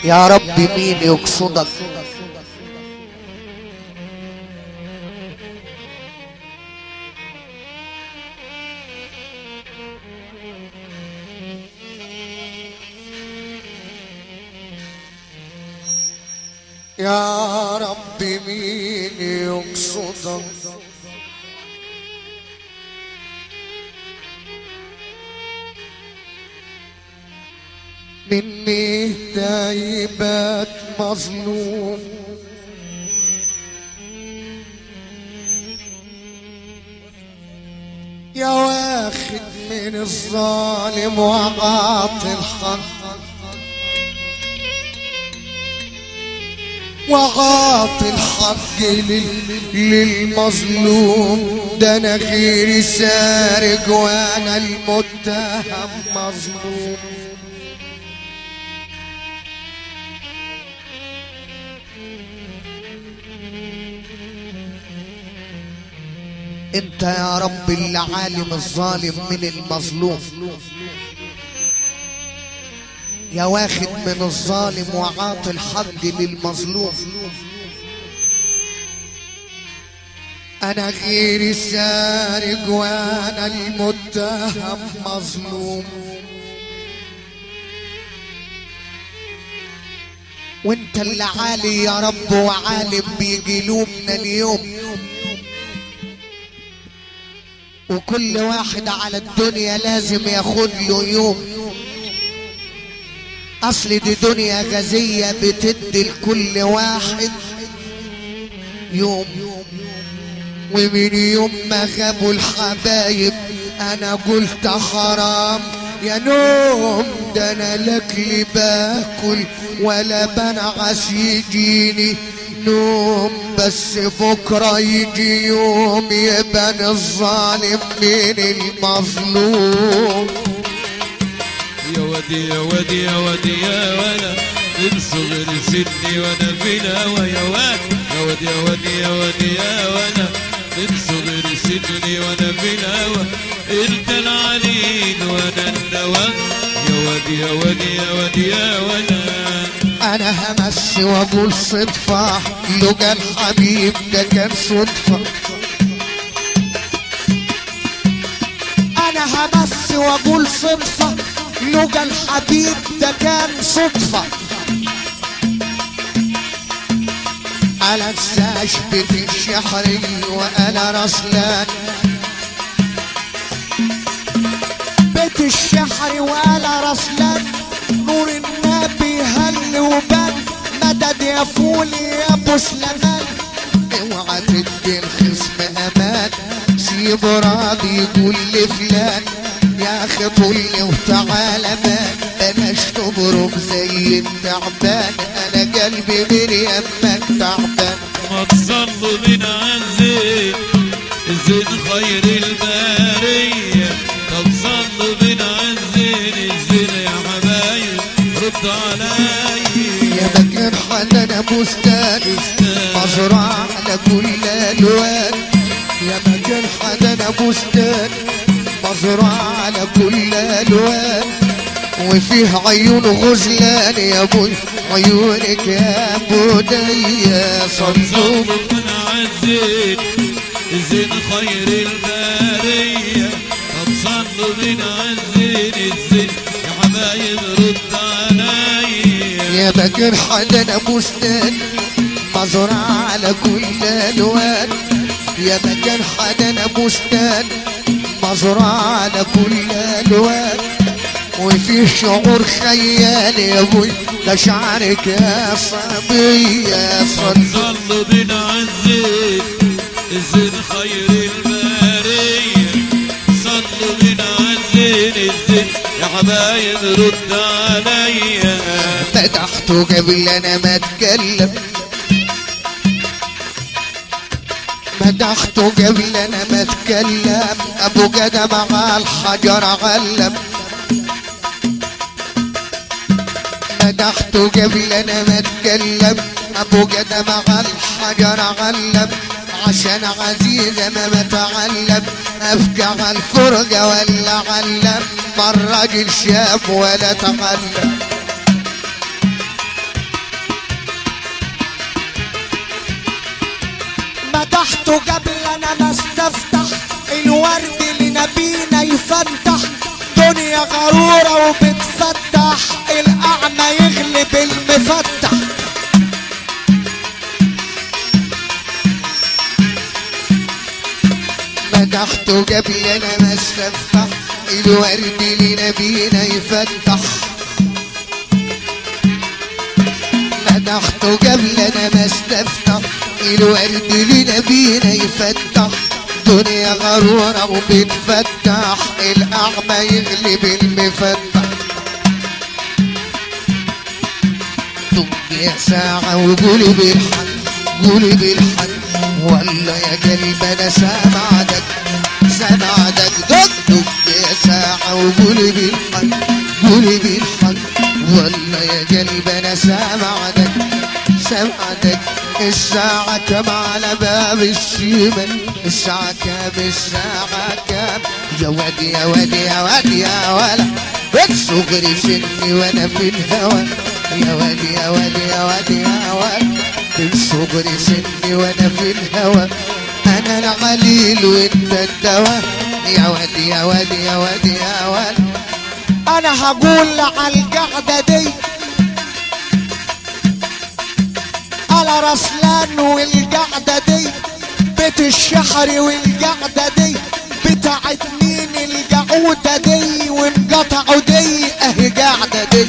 يا رب مين يقصدك يا رب مين يقصدك مني دايبات مظلوم يا واخد من الظالم وعاطي الحق وعاطي الحق لل- للمظلوم ده انا غيري سارق وانا المتهم مظلوم انت يا رب اللي عالم الظالم من المظلوم يا واخد من الظالم وعاطي الحق للمظلوم انا غيري سارق وانا المتهم مظلوم وانت اللي عالي يا رب وعالم بقلوبنا اليوم وكل واحد على الدنيا لازم ياخد له يوم اصل دي دنيا غازية بتدي لكل واحد يوم ومن يوم ما غابوا الحبايب انا قلت حرام يا نوم ده انا لاكل باكل ولا بنعس يجيني نوم بس بكرة يجي يوم يبان الظالم من المظلوم يا ودي يا ودي يا ودي يا ولا من صغر سني وانا في الهوى يا واد يا ودي يا ودي يا ودي يا ولا من صغر سني وانا في الهوى انت العليل وانا النوى يا ودي يا ودي يا ودي يا ولا انا همس واقول صدفة لقى الحبيب ده كان صدفة انا همس واقول صدفة لقى الحبيب ده كان صدفة على انساش بيت الشحري وانا رسلان بيت الشحر ولا رسلان نور النبي هل وبان مدد يا فولي يا ابو سليمان اوعى تدي الخصم امان سيب راضي يقول لفلان يا اخي طلي وتعالى مان بلاش تبرك زي التعبان انا قلبي من يمك تعبان ما تصلوا من عزين زين خير البارية طب صلوا من عزين الزين يا حبايب رد علي يا مكان حنان بستان مزرعة على كل الوان يا مكان حنان بستان مزرعة على كل الوان وفيه عيون غزلان يا ابوي عيونك يا بودية صندوق صلوا من عزين زين خير البارية طب صلوا من عزين الزين يا حبايب رد علي يا مكان حنان بستان مزرعة على كل الوان يا مكان حنان بستان مزرعة على كل الوان وفيه شعور خيال يا ابوي ده شعرك يا صبي يا صدق صلوا بنا عزين الزين خير البارية صلوا بنا عزين الزين يا حبايب رد عليا فتحته قبل انا ما اتكلم مدحته قبل انا ما اتكلم ابو قدم على الحجر علم مدحته قبل انا ما اتكلم ابو قدم على الحجر علم عشان عزيزة ما متعلم افقع على الفرقة ولا علم ما الراجل شاف ولا تعلم مدحته قبل انا ما استفتح الورد لنبينا يفتح دنيا غرورة وبتفتح الأعمى يغلب المفتح مدحته قبل انا ما استفتح الورد لنبينا يفتح مدحته قبل انا ما استفتح الورد لنبينا يفتح دنيا غرورة وبتفتح الأعمى يغلب المفتح دق يا ساعة وقولي بالحق قولي بالحق والله يا قلب انا سامعدك سامعدك دق دق يا ساعة وقولي بالحق قولي بالحق والله يا قلب انا سامعدك سامعدك الساعة كم على باب السيمة الساعة كام الساعة كام يا واد يا واد يا واد يا ولا صغري سني وانا في الهوى يا واد يا واد يا واد يا واد من صغري سني وانا في الهوى انا العليل وانت الدواء يا واد يا واد يا واد يا واد انا هقول على القعدة دي على رسلان والقعدة دي بيت الشحر والقعدة دي بتاعت مين القعودة دي وانقطعوا دي اهي قاعدة دي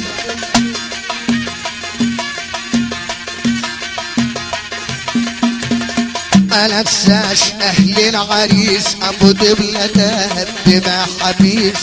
ما نفساش اهل العريس ابو دبلة دهب بما حبيس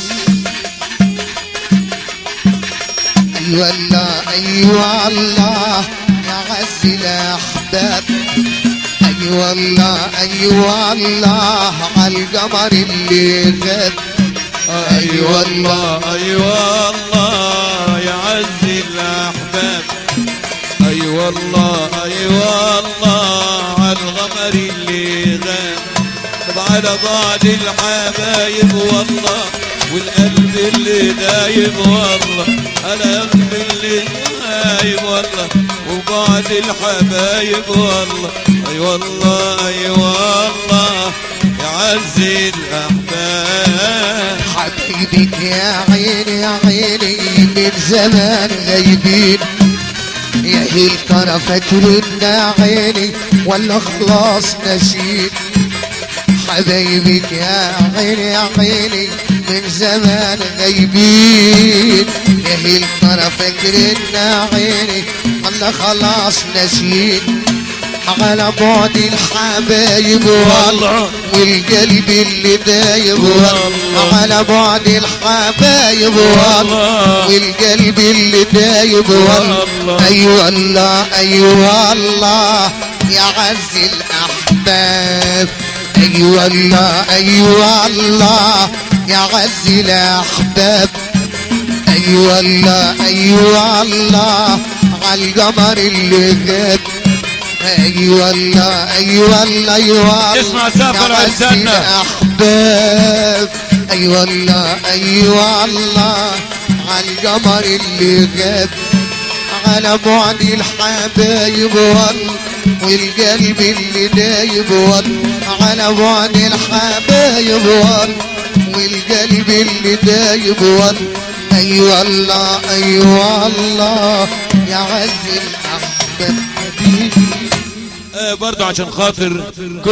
ايوه الله ايوه الله يا عز الاحباب ايوه الله ايوه الله على القمر اللي غاب ايوه الله ايوه الله يا عز الاحباب ايوه الله ايوه الله على الغمر اللي غاب طب على بعد الحبايب والله والقلب اللي دايب والله على قلب اللي دايب والله وبعد الحبايب والله اي والله اي والله يا عز الاحباب حبيبك يا عيني يا عيني من زمان غايبين يا هل ترى فاكرنا عيني ولا خلاص نسيت حبايبك يا عيني يا عيني من زمان غايبين يا هل ترى فاكرنا عيني ولا خلاص نسيت على بعد الحبايب والله والقلب اللي دايب والله على بعد الحبايب والله والقلب اللي دايب والله ايوه الله ايوه الله يا عز الاحباب ايوه الله ايوه الله يا عز الاحباب ايوه الله ايوه الله على القمر اللي غاب ايوه الله ايوه الله ايوه اسمع سافر يا عز الجنة. الاحباب ايوه الله ايوه الله على القمر اللي غاب على بعد الحبايب والله والقلب اللي دايب والله على بعد الحبايب والله والقلب اللي دايب والله ايوه الله ايوه الله يا عز الاحباب حبيبي آه برضو عشان خاطر